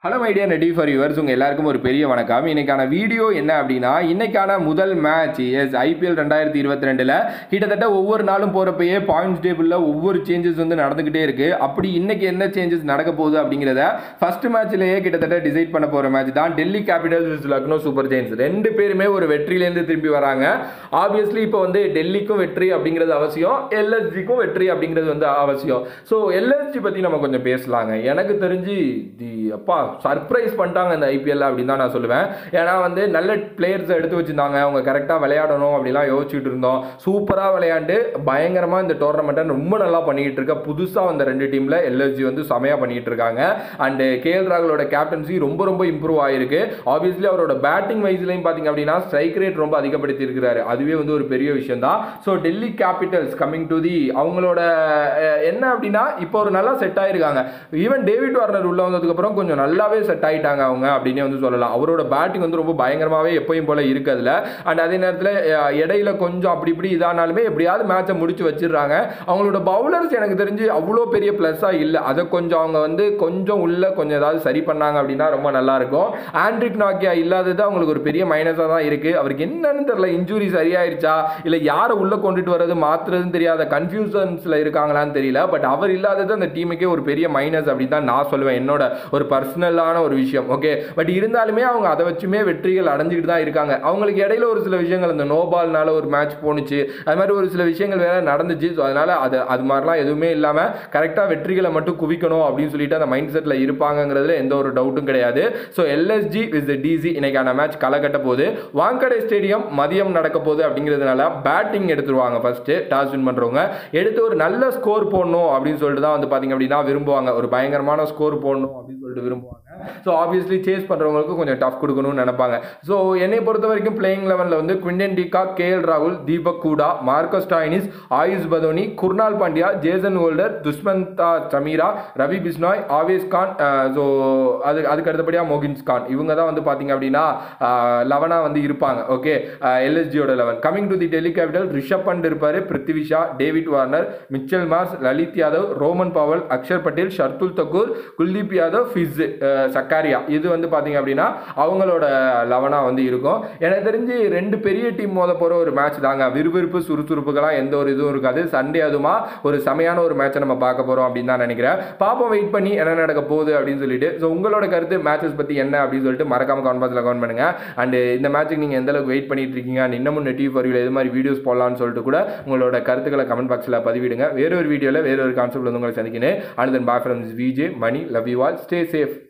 hello my dear நெட்டி for yours உங்கள் எல்லாருக்கும் ஒரு பெரிய வணக்கம் இன்னைக்கான வீடியோ என்ன அப்படின்னா இன்னைக்கான முதல் மேட்ச் எஸ் ஐபிஎல் ரெண்டாயிரத்தி இருபத்தி ரெண்டில் கிட்டத்தட்ட ஒவ்வொரு நாளும் போகிறப்பயே பாயிண்ட்ஸ் டேபிளில் ஒவ்வொரு சேஞ்சஸ் வந்து நடந்துக்கிட்டே இருக்கு அப்படி இன்னைக்கு என்ன சேஞ்சஸ் நடக்க போகுது அப்படிங்கிறத ஃபர்ஸ்ட் மேட்ச்லேயே கிட்டத்தட்ட டிசைட் பண்ண போகிற மேட்ச் தான் Delhi Capitals Lucknow Super Giants ரெண்டு பேருமே ஒரு வெற்றியிலேருந்து திரும்பி வராங்க ஆப்வியஸ்லி இப்போ வந்து டெல்லிக்கும் வெற்றி அப்படிங்கிறது அவசியம் எல்எஸ்ஜிக்கும் வெற்றி அப்படிங்கிறது வந்து அவசியம் ஸோ எல்எஸ்ஜி பற்றி நம்ம கொஞ்சம் பேசலாங்க எனக்கு தெரிஞ்சு தி அப்பா சர்ப்ரைஸ் பண்ணிட்டாங்க இந்த ஐபிஎல் அப்படின்னு தான் நான் சொல்லுவேன் ஏன்னா வந்து நல்ல பிளேயர்ஸ் எடுத்து வச்சிருந்தாங்க அவங்க கரெக்டாக விளையாடணும் அப்படிலாம் யோசிச்சுட்டு இருந்தோம் சூப்பராக விளையாண்டு பயங்கரமாக இந்த டோர்னமெண்ட்டை ரொம்ப நல்லா பண்ணிக்கிட்டு இருக்க புதுசாக வந்த ரெண்டு டீமில் எல்எஸ்ஜி வந்து செமையாக பண்ணிக்கிட்டு இருக்காங்க அண்டு கேஎல் ராகுலோட கேப்டன்சி ரொம்ப ரொம்ப இம்ப்ரூவ் ஆயிருக்கு ஆப்வியஸ்லி அவரோட பேட்டிங் வைஸ்லையும் பார்த்தீங்க அப்படின்னா ஸ்ட்ரைக் ரேட் ரொம்ப அதிகப்படுத்தி இருக்கிறாரு அதுவே வந்து ஒரு பெரிய விஷயம் தான் so Delhi Capitals coming to the அவங்களோட அஹ், என்ன அப்படின்னா இப்போ ஒரு நல்லா செட் ஆயிருக்காங்க ஈவன் டேவிட் வார்னர் உள்ள வந்ததுக்கப்புறம் கொஞ்சம் நல்லாவே செட் ஆயிட்டாங்க அவங்க அப்படின்னே வந்து சொல்லலாம் அவரோட பேட்டிங் வந்து ரொம்ப பயங்கரமாகவே எப்பயும் போல இருக்கு அதுல அண்ட் அதே நேரத்தில் அஹ், இடையில கொஞ்சம் அப்படி இப்படி இதானாலுமே எப்படியாவது மேட்சை முடிச்சு வச்சிடுறாங்க அவங்களோட பவுலர்ஸ் எனக்கு தெரிஞ்சு அவ்வளோ பெரிய ப்ளஸ்ஸாக இல்லை அதை கொஞ்சம் அவங்க வந்து கொஞ்சம் உள்ள கொஞ்சம் ஏதாவது சரி பண்ணாங்க அப்படின்னா ரொம்ப நல்லா இருக்கும் ஆண்ட்ரிக் நாக்கியா இல்லாதது அவங்களுக்கு ஒரு பெரிய மைனஸாக தான் இருக்கு அவருக்கு என்னன்னு தெரியல இன்ஜுரி சரியாயிருச்சா இல்லை யாரை உள்ள கொண்டுட்டு வர்றது மாத்துறதுன்னு தெரியாத கன்ஃபியூசன்ஸில் இருக்காங்களான்னு தெரியல பட் அவர் இல்லாதது அந்த டீமுக்கே ஒரு பெரிய மைனஸ் அப்படின்னு தான் நான் சொல்லுவேன் என்னோட ஒரு பர்சனலான ஒரு விஷயம் ஓகே பட் இருந்தாலுமே அவங்க அதை வச்சுமே வெற்றிகள் அடைஞ்சிக்கிட்டு தான் இருக்காங்க அவங்களுக்கு இடையில ஒரு சில விஷயங்கள் இந்த நோபால்னால ஒரு மேட்ச் போணுச்சு அது மாதிரி ஒரு சில விஷயங்கள் வேற நடந்துச்சு ஸோ அதனால அது அது மாதிரிலாம் எதுவுமே இல்லாமல் கரெக்டாக வெற்றிகளை மட்டும் குவிக்கணும் அப்படின்னு சொல்லிட்டு அந்த மைண்ட் செட்டில் இருப்பாங்கங்கிறதுல எந்த ஒரு டவுட்டும் கிடையாது ஸோ எல்எஸ்ஜி விஸ் டிசி இன்னைக்கான மேட்ச் களை கட்ட போகுது வாங்கடை ஸ்டேடியம் மதியம் நடக்க போகுது அப்படிங்கிறதுனால பேட்டிங் எடுத்துருவாங்க ஃபர்ஸ்ட் டாஸ் வின் பண்ணுறவங்க எடுத்து ஒரு நல்ல ஸ்கோர் போடணும் அப்படின்னு சொல்லிட்டு தான் வந்து பார்த்தீங்க அப்படின்னா விரும்புவாங்க ஒரு பயங்கரமான ஸ்கோர் போடணும் அப்படின்னு சொல்லிட்டு விரும்புவாங்க ஸோ ஆப்வியஸ்லி சேஸ் பண்ணுறவங்களுக்கு கொஞ்சம் டஃப் கொடுக்கணும்னு நினைப்பாங்க ஸோ என்னை பொறுத்த வரைக்கும் பிளேயிங் லெவலில் வந்து குவிண்டன் டிகா கேஎல் ராகுல் Deepak Hooda Marcus Stoinis Ayush Badoni Krunal Pandya Jason Holder Dushmantha Chameera Ravi Bishnoi Avesh Khan so அது அதுக்கு அடுத்தபடியாக மோகின்ஸ் கான் இவங்க தான் வந்து பார்த்தீங்க அப்படின்னா லெவனாக வந்து இருப்பாங்க ஓகே எல்எஸ்ஜியோட eleven coming to the Delhi capital Rishabh Pant இருப்பார் Prithvi Shaw David Warner Mitchell Marsh Lalit Yadav Rovman Powell Axar Patel Shardul Thakur Kuldeep Yadav ஃபிஸ் சக்காரியா இது வந்து பார்த்தீங்க அப்படின்னா அவங்களோட லெவனாக வந்து இருக்கும் எனக்கு தெரிஞ்சு ரெண்டு பெரிய டீம் மோத போகிற ஒரு மேட்ச் தாங்க விறுவிறுப்பு சுறுசுறுப்புகளாக எந்த ஒரு இதுவும் இருக்காது சண்டே அதுமா ஒரு செமையான ஒரு மேட்சை நம்ம பார்க்க போகிறோம் அப்படின்னு தான் நினைக்கிறேன் பாப்போம் வெயிட் பண்ணி என்ன நடக்க போகுது அப்படின்னு சொல்லிட்டு ஸோ உங்களோட கருத்து மேட்சஸ் பற்றி என்ன அப்படின்னு சொல்லிட்டு மறக்காம கான்பாஸில் கமெண்ட் பண்ணுங்க அண்ட் இந்த மேட்ச்சுக்கு நீங்கள் எந்த அளவுக்கு வெயிட் பண்ணிட்டு இருக்கீங்க and இன்னமும் நெட்டிவ் ஃபார் எது மாதிரி வீடியோஸ் போடலாம்னு சொல்லிட்டு கூட உங்களோட கருத்துக்களை கமெண்ட் பாக்ஸில் பதிவிடுங்க வேற ஒரு வீடியோவில் வேற ஒரு கான்செப்ட் வந்து உங்களை சந்திக்கிறேன் and then bye from VJ Mani love you all stay safe